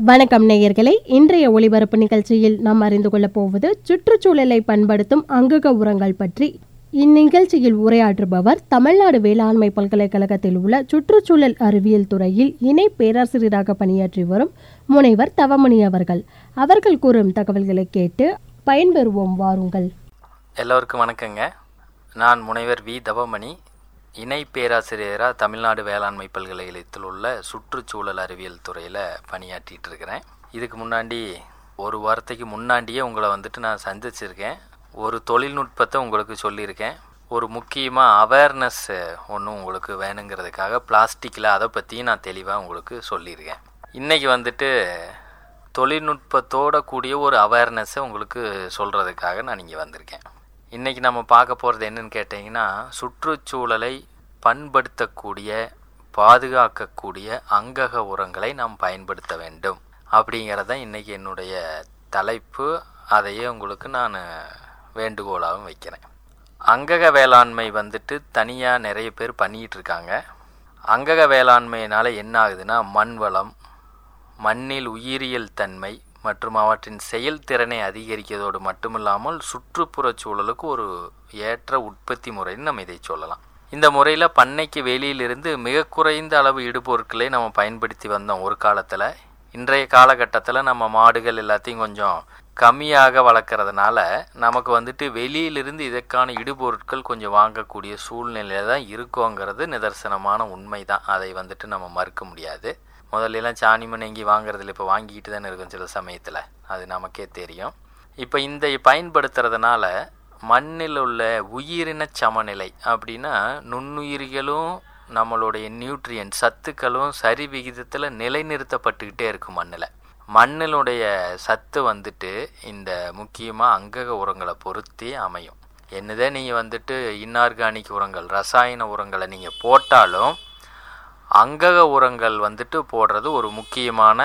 வணக்கம் நேயர்களே இன்றைய ஒளிபரப்பு நிகழ்ச்சியில் நாம் அறிந்து கொள்ளப் போவது சுற்றுச்சூழலை பண்படுத்தும் அங்கக உரங்கள் பற்றி இந்நிகழ்ச்சியில் உரையாற்றுபவர் தமிழ்நாடு வேளாண்மை பல்கலைக்கழகத்தில் உள்ள சுற்றுச்சூழல் அறிவியல் துறையில் இணை பேராசிரியராக பணியாற்றி வரும் முனைவர் தவமணி அவர்கள் அவர்கள் கூறும் தகவல்களை கேட்டு பயன்பெறுவோம் வாருங்கள் எல்லோருக்கும் வணக்கங்க நான் முனைவர் வி தவமணி இணை பேராசிரியராக தமிழ்நாடு வேளாண்மை பல்கலைக்கழகத்தில் உள்ள சுற்றுச்சூழல் அறிவியல் துறையில் பணியாற்றிட்டு இருக்கிறேன் இதுக்கு முன்னாடி ஒரு வாரத்துக்கு முன்னாடியே உங்களை வந்துட்டு நான் சந்திச்சிருக்கேன் ஒரு தொழில்நுட்பத்தை உங்களுக்கு சொல்லியிருக்கேன் ஒரு முக்கியமாக அவேர்னஸ் ஒன்று உங்களுக்கு வேணுங்கிறதுக்காக பிளாஸ்டிக்கில் அதை பற்றியும் நான் தெளிவாக உங்களுக்கு சொல்லியிருக்கேன் இன்றைக்கி வந்துட்டு தொழில்நுட்பத்தோட கூடிய ஒரு அவேர்னஸை உங்களுக்கு சொல்கிறதுக்காக நான் இங்கே வந்திருக்கேன் இன்றைக்கி நம்ம பார்க்க போகிறது என்னன்னு கேட்டிங்கன்னா சுற்றுச்சூழலை பண்படுத்தக்கூடிய பாதுகாக்கக்கூடிய அங்கக உரங்களை நாம் பயன்படுத்த வேண்டும் அப்படிங்கிறத இன்றைக்கி என்னுடைய தலைப்பு அதையே உங்களுக்கு நான் வேண்டுகோளாகவும் வைக்கிறேன் அங்கக வேளாண்மை வந்துட்டு தனியாக நிறைய பேர் பண்ணிகிட்டு இருக்காங்க அங்கக வேளாண்மையினால் என்ன ஆகுதுன்னா மண் வளம் மண்ணில் உயிரியல் தன்மை மற்றும் அவற்றின் செயல்திறனை அதிகரிக்கிறதோடு மட்டுமில்லாமல் சுற்றுப்புறச் சூழலுக்கு ஒரு ஏற்ற உற்பத்தி முறைன்னு நம்ம இதை சொல்லலாம் இந்த முறையில் பண்ணைக்கு வெளியிலிருந்து மிக குறைந்த அளவு இடுபொருட்களை நம்ம பயன்படுத்தி வந்தோம் ஒரு காலத்தில் இன்றைய காலகட்டத்தில் நம்ம மாடுகள் எல்லாத்தையும் கொஞ்சம் கம்மியாக வளர்க்குறதுனால நமக்கு வந்துட்டு வெளியிலிருந்து இதற்கான இடுபொருட்கள் கொஞ்சம் வாங்கக்கூடிய சூழ்நிலையில தான் இருக்கோங்கிறது நிதர்சனமான உண்மை தான் அதை வந்துட்டு நம்ம மறுக்க முடியாது முதல்லலாம் சாணி மண் எங்கி வாங்குறதில்ல இப்போ வாங்கிக்கிட்டு தானே இருக்கும் சில சமயத்தில் அது நமக்கே தெரியும் இப்போ இந்த பயன்படுத்துறதுனால மண்ணில் உள்ள உயிரின சமநிலை அப்படின்னா நுண்ணுயிரிகளும் நம்மளுடைய நியூட்ரியன் சத்துக்களும் சரி விகிதத்தில் நிலைநிறுத்தப்பட்டுக்கிட்டே இருக்கும் மண்ணில் மண்ணினுடைய சத்து வந்துட்டு இந்த முக்கியமாக அங்கக உரங்களை பொருத்தி அமையும் என்னதான் நீங்கள் வந்துட்டு இன்ஆர்கானிக் உரங்கள் ரசாயன உரங்களை நீங்கள் போட்டாலும் அங்கக உரங்கள் வந்துட்டு போடுறது ஒரு முக்கியமான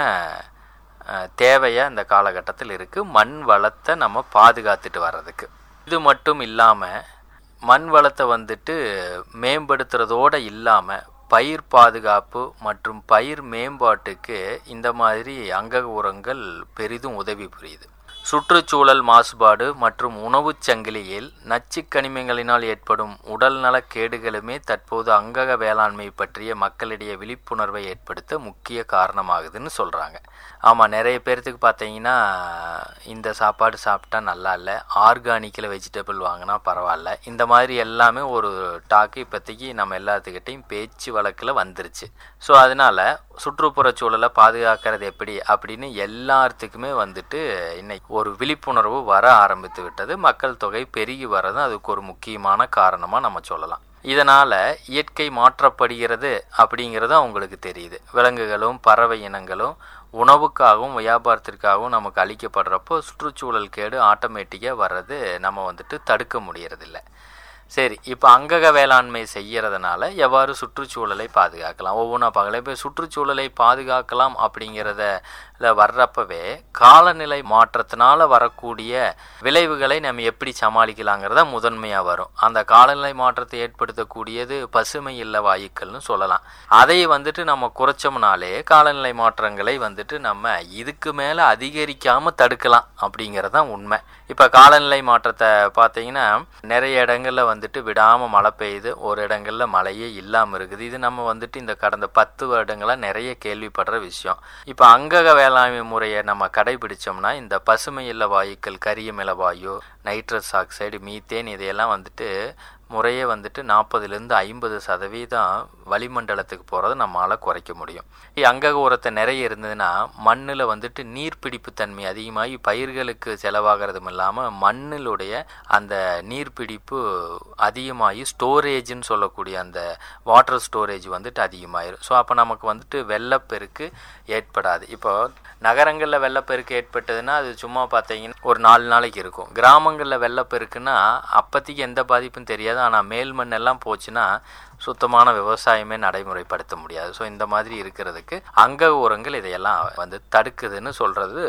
தேவையாக இந்த காலகட்டத்தில் இருக்குது மண் வளத்தை நம்ம பாதுகாத்துட்டு வர்றதுக்கு இது மட்டும் இல்லாமல் மண் வளத்தை வந்துட்டு மேம்படுத்துறதோடு இல்லாமல் பயிர் பாதுகாப்பு மற்றும் பயிர் மேம்பாட்டுக்கு இந்த மாதிரி அங்கக உரங்கள் பெரிதும் உதவி புரியுது சுற்றுச்சூழல் மாசுபாடு மற்றும் உணவுச் சங்கிலியில் நச்சுக்கனிமங்களினால் ஏற்படும் உடல்நல கேடுகளுமே தற்போது அங்கக வேளாண்மை பற்றிய மக்களிடையே விழிப்புணர்வை ஏற்படுத்த முக்கிய காரணமாகுதுன்னு சொல்கிறாங்க ஆமாம் நிறைய பேர்த்துக்கு பார்த்தீங்கன்னா இந்த சாப்பாடு சாப்பிட்டா நல்லா இல்லை ஆர்கானிக்கில் வெஜிடபிள் வாங்கினா பரவாயில்ல இந்த மாதிரி எல்லாமே ஒரு டாக்கு இப்போதைக்கு நம்ம எல்லாத்துக்கிட்டையும் பேச்சு வழக்கில் வந்துருச்சு ஸோ அதனால் சுற்றுப்புற சூழலை பாதுகாக்கிறது எப்படி அப்படின்னு எல்லாத்துக்குமே வந்துட்டு இன்னைக்கு ஒரு விழிப்புணர்வு வர ஆரம்பித்து விட்டது மக்கள் தொகை பெருகி வர்றது அதுக்கு ஒரு முக்கியமான காரணமாக நம்ம சொல்லலாம் இதனால் இயற்கை மாற்றப்படுகிறது அப்படிங்கிறது அவங்களுக்கு தெரியுது விலங்குகளும் பறவை இனங்களும் உணவுக்காகவும் வியாபாரத்திற்காகவும் நமக்கு அளிக்கப்படுறப்போ சுற்றுச்சூழல் கேடு ஆட்டோமேட்டிக்காக வர்றது நம்ம வந்துட்டு தடுக்க முடியறதில்ல சரி இப்போ அங்கக வேளாண்மை செய்கிறதுனால எவ்வாறு சுற்றுச்சூழலை பாதுகாக்கலாம் ஒவ்வொன்றா பார்க்கல இப்போ சுற்றுச்சூழலை பாதுகாக்கலாம் அப்படிங்கிறத வர்றப்பவே காலநிலை மாற்றத்தினால வரக்கூடிய விளைவுகளை நம்ம எப்படி சமாளிக்கலாங்கிறத முதன்மையாக வரும் அந்த காலநிலை மாற்றத்தை ஏற்படுத்தக்கூடியது பசுமை இல்ல வாயுக்கள்னு சொல்லலாம் அதை வந்துட்டு நம்ம குறைச்சோம்னாலே காலநிலை மாற்றங்களை வந்துட்டு நம்ம இதுக்கு மேலே அதிகரிக்காமல் தடுக்கலாம் அப்படிங்கிறது தான் உண்மை இப்போ காலநிலை மாற்றத்தை பார்த்தீங்கன்னா நிறைய இடங்களில் வந்துட்டு விடாமல் மழை பெய்யுது ஒரு இடங்களில் மழையே இல்லாமல் இருக்குது இது நம்ம வந்துட்டு இந்த கடந்த பத்து வருடங்களாக நிறைய கேள்விப்படுற விஷயம் இப்போ அங்கக வேளாண்மை முறையை நம்ம கடைபிடிச்சோம்னா இந்த பசுமை இல்ல வாயுக்கள் கரியமில வாயு நைட்ரஸ் ஆக்சைடு மீத்தேன் இதையெல்லாம் வந்துட்டு முறையே வந்துட்டு நாற்பதுலேருந்து ஐம்பது சதவீதம் வளிமண்டலத்துக்கு போகிறத நம்மளால் குறைக்க முடியும் அங்கக உரத்தை நிறைய இருந்ததுன்னா மண்ணில் வந்துட்டு நீர்பிடிப்பு தன்மை அதிகமாகி பயிர்களுக்கு செலவாகிறதும் இல்லாமல் மண்ணிலுடைய அந்த நீர்பிடிப்பு அதிகமாகி ஸ்டோரேஜ்னு சொல்லக்கூடிய அந்த வாட்டர் ஸ்டோரேஜ் வந்துட்டு அதிகமாயிரும் ஸோ அப்போ நமக்கு வந்துட்டு வெள்ளப்பெருக்கு ஏற்படாது இப்போ நகரங்களில் வெள்ளப்பெருக்கு ஏற்பட்டதுன்னா அது சும்மா பார்த்தீங்கன்னா ஒரு நாலு நாளைக்கு இருக்கும் கிராமங்களில் வெள்ளப்பெருக்குன்னா அப்போதைக்கு எந்த பாதிப்பும் தெரியாது ஆனால் மேல் மண்ணெல்லாம் போச்சுன்னா சுத்தமான விவசாயமே நடைமுறைப்படுத்த முடியாது ஸோ இந்த மாதிரி இருக்கிறதுக்கு அங்க உரங்கள் இதையெல்லாம் வந்து தடுக்குதுன்னு சொல்கிறது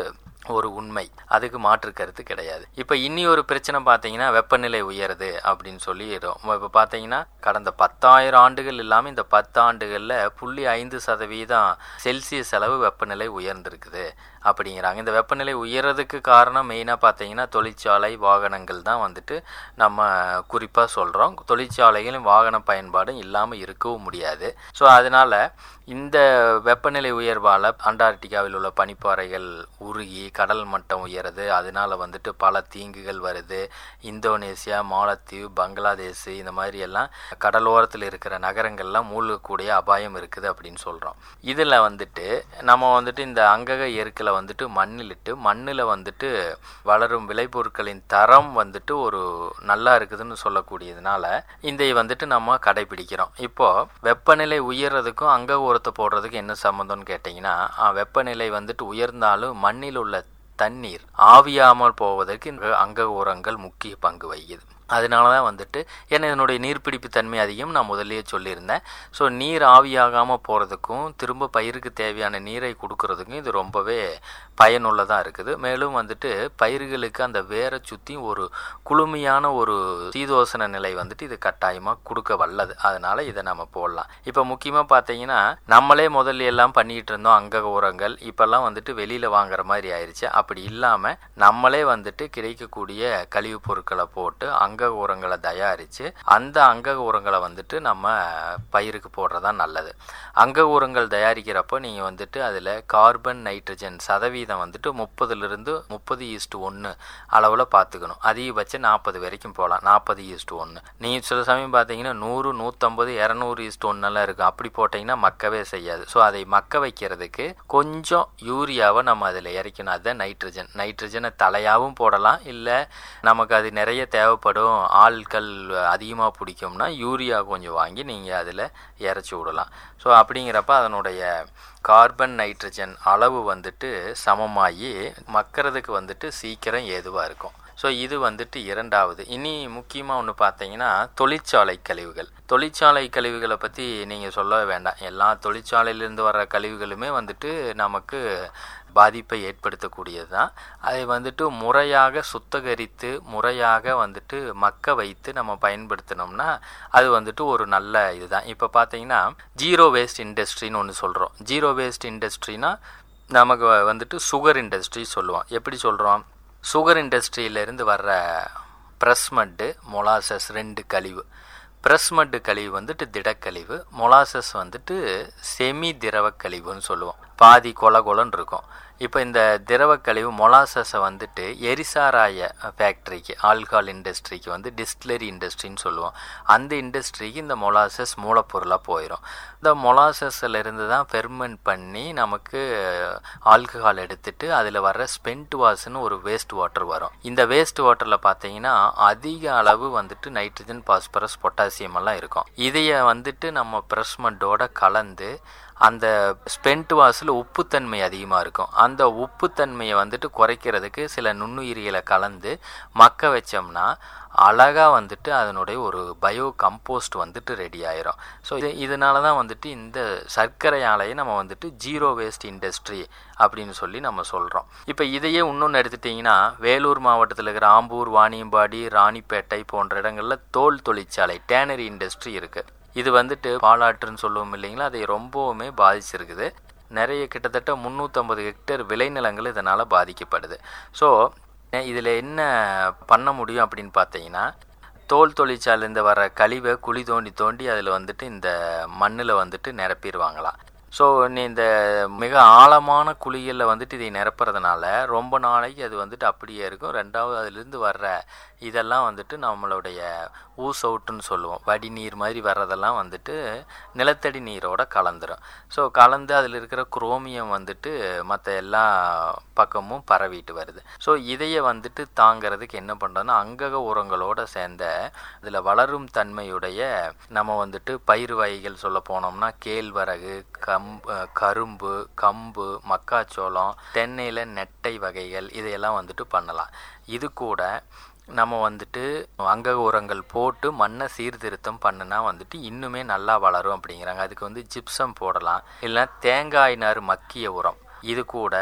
ஒரு உண்மை அதுக்கு மாற்று கருத்து கிடையாது இப்போ இனி ஒரு பிரச்சனை பார்த்தீங்கன்னா வெப்பநிலை உயருது அப்படின்னு சொல்லிடும் இப்போ பார்த்தீங்கன்னா கடந்த பத்தாயிரம் ஆண்டுகள் இல்லாமல் இந்த பத்து ஆண்டுகளில் புள்ளி ஐந்து சதவீதம் செல்சியஸ் அளவு வெப்பநிலை உயர்ந்திருக்குது அப்படிங்கிறாங்க இந்த வெப்பநிலை உயர்றதுக்கு காரணம் மெயினாக பார்த்தீங்கன்னா தொழிற்சாலை வாகனங்கள் தான் வந்துட்டு நம்ம குறிப்பாக சொல்கிறோம் தொழிற்சாலைகளும் வாகன பயன்பாடும் இல்லாமல் இருக்கவும் முடியாது ஸோ அதனால் இந்த வெப்பநிலை உயர்வால் அண்டார்டிகாவில் உள்ள பனிப்பாறைகள் உருகி கடல் மட்டம் உயருது அதனால வந்துட்டு பல தீங்குகள் வருது இந்தோனேசியா மாலத்தீவு பங்களாதேஷ் இந்த மாதிரி எல்லாம் கடலோரத்தில் இருக்கிற நகரங்கள்லாம் மூழ்கக்கூடிய அபாயம் இருக்குது அப்படின்னு சொல்கிறோம் இதில் வந்துட்டு நம்ம வந்துட்டு இந்த அங்கக எருக்களை வந்துட்டு மண்ணிலிட்டு மண்ணில் வந்துட்டு வளரும் விளைபொருட்களின் தரம் வந்துட்டு ஒரு நல்லா இருக்குதுன்னு சொல்லக்கூடியதுனால இதை வந்துட்டு நம்ம கடைபிடிக்கிறோம் இப்போ வெப்பநிலை உயர்றதுக்கும் அங்க உரத்தை போடுறதுக்கு என்ன சம்மந்தம்னு கேட்டிங்கன்னா வெப்பநிலை வந்துட்டு உயர்ந்தாலும் மண்ணில் உள்ள தண்ணீர் ஆவியாமல் போவதற்கு இந்த அங்க உரங்கள் முக்கிய பங்கு வகிக்குது அதனால தான் வந்துட்டு ஏன்னா இதனுடைய நீர்பிடிப்பு தன்மை அதிகம் நான் முதல்லயே சொல்லியிருந்தேன் ஸோ நீர் ஆவியாகாமல் போகிறதுக்கும் திரும்ப பயிருக்கு தேவையான நீரை கொடுக்கறதுக்கும் இது ரொம்பவே பயனுள்ளதாக இருக்குது மேலும் வந்துட்டு பயிர்களுக்கு அந்த வேரை சுற்றி ஒரு குளுமையான ஒரு சீதோசன நிலை வந்துட்டு இது கட்டாயமாக கொடுக்க வல்லது அதனால் இதை நம்ம போடலாம் இப்போ முக்கியமாக பார்த்தீங்கன்னா நம்மளே முதல்ல எல்லாம் பண்ணிகிட்டு இருந்தோம் அங்க உரங்கள் இப்போல்லாம் வந்துட்டு வெளியில் வாங்குற மாதிரி ஆயிடுச்சு அப்படி இல்லாமல் நம்மளே வந்துட்டு கிடைக்கக்கூடிய கழிவுப் பொருட்களை போட்டு அங்க உரங்களை தயாரித்து அந்த அங்க உரங்களை வந்துட்டு நம்ம பயிருக்கு போடுறதா நல்லது அங்க உரங்கள் தயாரிக்கிறப்போ நீங்கள் வந்துட்டு அதில் கார்பன் நைட்ரஜன் சதவீதம் வந்துட்டு முப்பதுலேருந்து முப்பது ஈஸ்ட்டு ஒன்று அளவில் பார்த்துக்கணும் அதிகபட்சம் நாற்பது வரைக்கும் போகலாம் நாற்பது ஈஸ்ட்டு ஒன்று நீங்கள் சில சமயம் பார்த்தீங்கன்னா நூறு நூற்றம்பது இரநூறு ஈஸ்ட்டு ஒன்றெல்லாம் இருக்கும் அப்படி போட்டிங்கன்னா மக்கவே செய்யாது ஸோ அதை மக்க வைக்கிறதுக்கு கொஞ்சம் யூரியாவை நம்ம அதில் இறக்கணும் அதுதான் நைட்ரஜன் நைட்ரஜனை தலையாகவும் போடலாம் இல்லை நமக்கு அது நிறைய தேவைப்படும் ஆட்கள் அதிகமாக பிடிக்கும்னா யூரியா கொஞ்சம் வாங்கி நீங்கள் அதில் இறச்சி விடலாம் ஸோ அப்படிங்கிறப்ப அதனுடைய கார்பன் நைட்ரஜன் அளவு வந்துட்டு சமமாகி மக்கிறதுக்கு வந்துட்டு சீக்கிரம் ஏதுவாக இருக்கும் ஸோ இது வந்துட்டு இரண்டாவது இனி முக்கியமாக ஒன்று பார்த்தீங்கன்னா தொழிற்சாலை கழிவுகள் தொழிற்சாலை கழிவுகளை பற்றி நீங்கள் சொல்ல வேண்டாம் எல்லா தொழிற்சாலையிலேருந்து வர்ற கழிவுகளுமே வந்துட்டு நமக்கு பாதிப்பை ஏற்படுத்தக்கூடியது தான் அதை வந்துட்டு முறையாக சுத்தகரித்து முறையாக வந்துட்டு மக்க வைத்து நம்ம பயன்படுத்தினோம்னா அது வந்துட்டு ஒரு நல்ல இதுதான் இப்போ பார்த்தீங்கன்னா ஜீரோ வேஸ்ட் இண்டஸ்ட்ரின்னு ஒன்று சொல்கிறோம் ஜீரோ வேஸ்ட் இண்டஸ்ட்ரினா நமக்கு வந்துட்டு சுகர் இண்டஸ்ட்ரி சொல்லுவோம் எப்படி சொல்கிறோம் சுகர் இண்டஸ்ட்ரியிலேருந்து வர்ற ப்ரெஸ் மட்டு மொலாசஸ் ரெண்டு கழிவு ப்ரெஸ் மட்டு கழிவு வந்துட்டு திடக்கழிவு மொலாசஸ் வந்துட்டு செமி திரவ கழிவுன்னு சொல்லுவோம் பாதி கொல கொலன்னு இருக்கும் இப்போ இந்த திரவ கழிவு மொலாசஸை வந்துட்டு எரிசாராய ஃபேக்ட்ரிக்கு ஆல்கால் இண்டஸ்ட்ரிக்கு வந்து டிஸ்டிலரி இண்டஸ்ட்ரின்னு சொல்லுவோம் அந்த இண்டஸ்ட்ரிக்கு இந்த மொலாசஸ் மூலப்பொருளாக போயிடும் இந்த மொலாசஸில் இருந்து தான் ஃபெர்மெண்ட் பண்ணி நமக்கு ஆல்கஹால் எடுத்துட்டு அதில் வர்ற ஸ்பென்ட் வாஷ்னு ஒரு வேஸ்ட் வாட்டர் வரும் இந்த வேஸ்ட் வாட்டரில் பார்த்தீங்கன்னா அதிக அளவு வந்துட்டு நைட்ரஜன் பாஸ்பரஸ் பொட்டாசியம் எல்லாம் இருக்கும் இதைய வந்துட்டு நம்ம ப்ரெஸ்மெண்ட்டோட கலந்து அந்த ஸ்பென்ட் வாஸில் உப்புத்தன்மை அதிகமாக இருக்கும் அந்த உப்புத்தன்மையை வந்துட்டு குறைக்கிறதுக்கு சில நுண்ணுயிரிகளை கலந்து மக்க வச்சோம்னா அழகாக வந்துட்டு அதனுடைய ஒரு பயோ கம்போஸ்ட் வந்துட்டு ரெடி ஆயிரும் ஸோ இது இதனால தான் வந்துட்டு இந்த சர்க்கரை ஆலையை நம்ம வந்துட்டு ஜீரோ வேஸ்ட் இண்டஸ்ட்ரி அப்படின்னு சொல்லி நம்ம சொல்கிறோம் இப்போ இதையே இன்னொன்று எடுத்துட்டிங்கன்னா வேலூர் மாவட்டத்தில் இருக்கிற ஆம்பூர் வாணியம்பாடி ராணிப்பேட்டை போன்ற இடங்களில் தோல் தொழிற்சாலை டேனரி இண்டஸ்ட்ரி இருக்குது இது வந்துட்டு பாலாற்றுன்னு சொல்லுவோம் இல்லைங்களா அதை ரொம்பவுமே பாதிச்சிருக்குது நிறைய கிட்டத்தட்ட முந்நூற்றம்பது ஹெக்டேர் விளைநிலங்கள் இதனால் பாதிக்கப்படுது ஸோ இதில் என்ன பண்ண முடியும் அப்படின்னு பார்த்தீங்கன்னா தோல் தொழிற்சாலேருந்து வர கழிவை குழி தோண்டி தோண்டி அதில் வந்துட்டு இந்த மண்ணில் வந்துட்டு நிரப்பிடுவாங்களாம் ஸோ நீ இந்த மிக ஆழமான குழிகளில் வந்துட்டு இதை நிரப்புறதுனால ரொம்ப நாளைக்கு அது வந்துட்டு அப்படியே இருக்கும் ரெண்டாவது அதுலேருந்து வர்ற இதெல்லாம் வந்துட்டு நம்மளுடைய ஊஸ் அவுட்டுன்னு சொல்லுவோம் வடிநீர் மாதிரி வர்றதெல்லாம் வந்துட்டு நிலத்தடி நீரோட கலந்துரும் ஸோ கலந்து அதில் இருக்கிற குரோமியம் வந்துட்டு மற்ற எல்லா பக்கமும் பரவிட்டு வருது ஸோ இதையை வந்துட்டு தாங்கிறதுக்கு என்ன பண்ணுறதுன்னா அங்கக உரங்களோட சேர்ந்த இதில் வளரும் தன்மையுடைய நம்ம வந்துட்டு பயிர் வகைகள் சொல்ல போனோம்னா கேழ்வரகு கம் கரும்பு கம்பு மக்காச்சோளம் தென்னையில் நெட்டை வகைகள் இதையெல்லாம் வந்துட்டு பண்ணலாம் இது கூட நம்ம வந்துட்டு அங்க உரங்கள் போட்டு மண்ணை சீர்திருத்தம் பண்ணுனா வந்துட்டு இன்னுமே நல்லா வளரும் அப்படிங்கிறாங்க அதுக்கு வந்து ஜிப்சம் போடலாம் இல்லைன்னா தேங்காய் நார் மக்கிய உரம் இது கூட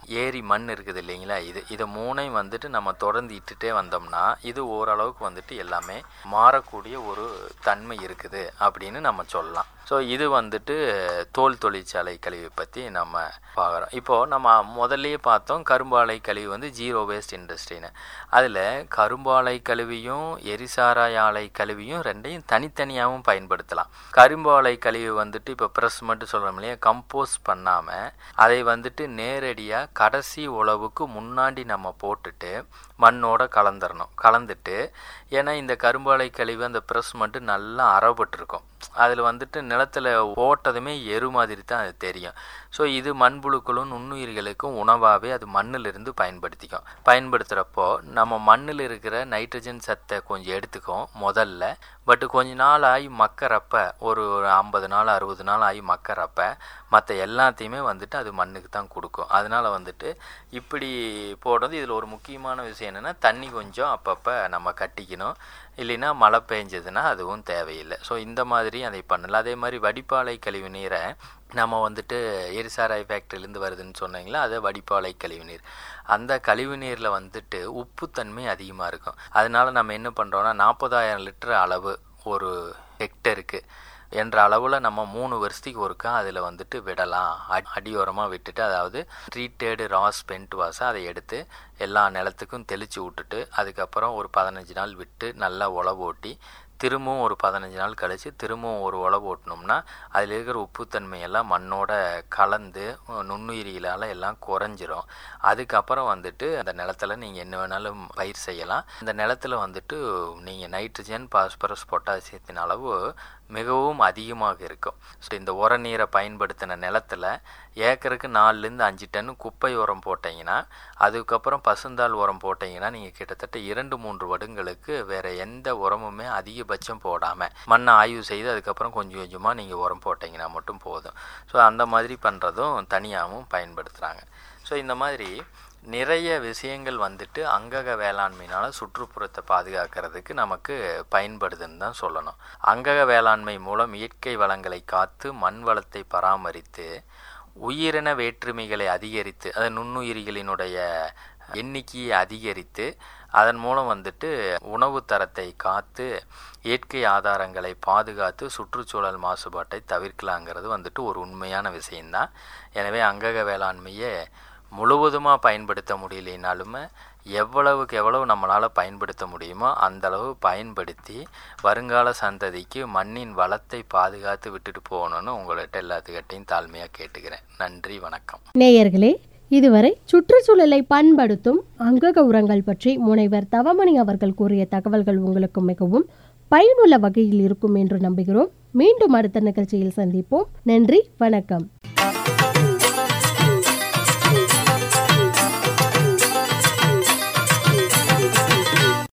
ஏரி மண் இருக்குது இல்லைங்களா இது இதை மூணையும் வந்துட்டு நம்ம தொடர்ந்து இட்டுட்டே வந்தோம்னா இது ஓரளவுக்கு வந்துட்டு எல்லாமே மாறக்கூடிய ஒரு தன்மை இருக்குது அப்படின்னு நம்ம சொல்லலாம் ஸோ இது வந்துட்டு தோல் தொழிற்சாலை கழிவை பற்றி நம்ம பார்க்குறோம் இப்போது நம்ம முதல்லயே பார்த்தோம் கரும்பாலை கழிவு வந்து ஜீரோ வேஸ்ட் இண்டஸ்ட்ரின்னு அதில் கரும்பாலை கழிவையும் எரிசாராய ஆலை கழிவையும் ரெண்டையும் தனித்தனியாகவும் பயன்படுத்தலாம் கரும்பாலை கழிவு வந்துட்டு இப்போ ப்ரெஸ் மட்டும் சொல்கிறோம் இல்லையா கம்போஸ் பண்ணாமல் அதை வந்துட்டு நேரடியாக கடைசி உழவுக்கு முன்னாடி நம்ம போட்டுட்டு மண்ணோட கலந்துடணும் கலந்துட்டு ஏன்னா இந்த கரும்பாலை கழிவு அந்த ப்ரெஸ் மட்டும் நல்லா அறப்பட்டிருக்கும் அதில் வந்துட்டு நிலத்தில் போட்டதுமே எரு மாதிரி தான் அது தெரியும் ஸோ இது மண்புழுக்களும் நுண்ணுயிர்களுக்கும் உணவாகவே அது மண்ணிலிருந்து பயன்படுத்திக்கும் பயன்படுத்துகிறப்போ நம்ம மண்ணில் இருக்கிற நைட்ரஜன் சத்தை கொஞ்சம் எடுத்துக்கும் முதல்ல பட் கொஞ்ச நாள் ஆகி மக்கறப்ப ஒரு ஐம்பது நாள் அறுபது நாள் ஆகி மக்கறப்ப மற்ற எல்லாத்தையுமே வந்துட்டு அது மண்ணுக்கு தான் கொடுக்கும் அதனால் வந்துட்டு இப்படி போடுறது இதில் ஒரு முக்கியமான விஷயம் என்னென்னா தண்ணி கொஞ்சம் அப்பப்போ நம்ம கட்டிக்கணும் இல்லைன்னா மழை பெஞ்சதுன்னா அதுவும் தேவையில்லை ஸோ இந்த மாதிரி அதை பண்ணலாம் அதே மாதிரி வடிப்பாலை கழிவு நீரை நம்ம வந்துட்டு எரிசாராய் ஃபேக்ட்ரிலேருந்து வருதுன்னு சொன்னீங்களா அது வடிப்பாலை கழிவு நீர் அந்த கழிவு நீரில் வந்துட்டு உப்புத்தன்மை அதிகமாக இருக்கும் அதனால நம்ம என்ன பண்ணுறோன்னா நாற்பதாயிரம் லிட்டர் அளவு ஒரு ஹெக்டருக்கு என்ற அளவில் நம்ம மூணு வருஷத்துக்கு ஒருக்கா அதில் வந்துட்டு விடலாம் அடியோரமாக விட்டுட்டு அதாவது ட்ரீட்டடு ராஸ் பென்ட் வாசை அதை எடுத்து எல்லா நிலத்துக்கும் தெளித்து விட்டுட்டு அதுக்கப்புறம் ஒரு பதினஞ்சு நாள் விட்டு நல்லா உழவு ஓட்டி திரும்பவும் ஒரு பதினஞ்சு நாள் கழித்து திரும்பவும் ஒரு உழவு ஓட்டினோம்னா அதில் இருக்கிற உப்புத்தன்மையெல்லாம் மண்ணோட கலந்து நுண்ணுயிரிகளால் எல்லாம் குறைஞ்சிரும் அதுக்கப்புறம் வந்துட்டு அந்த நிலத்துல நீங்கள் என்ன வேணாலும் பயிர் செய்யலாம் இந்த நிலத்துல வந்துட்டு நீங்கள் நைட்ரஜன் பாஸ்பரஸ் பொட்டாசியத்தின் அளவு மிகவும் அதிகமாக இருக்கும் ஸோ இந்த உர நீரை பயன்படுத்தின நிலத்தில் ஏக்கருக்கு நாலுலேருந்து அஞ்சு டன் குப்பை உரம் போட்டிங்கன்னா அதுக்கப்புறம் பசுந்தாள் உரம் போட்டிங்கன்னா நீங்கள் கிட்டத்தட்ட இரண்டு மூன்று வருடங்களுக்கு வேறு எந்த உரமுமே அதிகபட்சம் போடாமல் மண்ணை ஆய்வு செய்து அதுக்கப்புறம் கொஞ்சம் கொஞ்சமாக நீங்கள் உரம் போட்டிங்கன்னா மட்டும் போதும் ஸோ அந்த மாதிரி பண்ணுறதும் தனியாகவும் பயன்படுத்துகிறாங்க ஸோ இந்த மாதிரி நிறைய விஷயங்கள் வந்துட்டு அங்கக வேளாண்மையினால் சுற்றுப்புறத்தை பாதுகாக்கிறதுக்கு நமக்கு பயன்படுதுன்னு தான் சொல்லணும் அங்கக வேளாண்மை மூலம் இயற்கை வளங்களை காத்து மண் வளத்தை பராமரித்து உயிரின வேற்றுமைகளை அதிகரித்து அது நுண்ணுயிரிகளினுடைய எண்ணிக்கையை அதிகரித்து அதன் மூலம் வந்துட்டு உணவு தரத்தை காத்து இயற்கை ஆதாரங்களை பாதுகாத்து சுற்றுச்சூழல் மாசுபாட்டை தவிர்க்கலாங்கிறது வந்துட்டு ஒரு உண்மையான விஷயந்தான் எனவே அங்கக வேளாண்மையை முழுவதுமாக பயன்படுத்த முடியலைனாலுமே எவ்வளவுக்கு எவ்வளவு நம்மளால் பயன்படுத்த முடியுமோ அந்த அளவு பயன்படுத்தி வருங்கால சந்ததிக்கு மண்ணின் வளத்தை பாதுகாத்து விட்டுட்டு போகணும்னு உங்கள்கிட்ட எல்லாத்துக்கிட்டையும் தாழ்மையாக கேட்டுக்கிறேன் நன்றி வணக்கம் நேயர்களே இதுவரை சுற்றுச்சூழலை பண்படுத்தும் அங்கக உரங்கள் பற்றி முனைவர் தவமணி அவர்கள் கூறிய தகவல்கள் உங்களுக்கு மிகவும் பயனுள்ள வகையில் இருக்கும் என்று நம்புகிறோம் மீண்டும் அடுத்த நிகழ்ச்சியில் சந்திப்போம் நன்றி வணக்கம்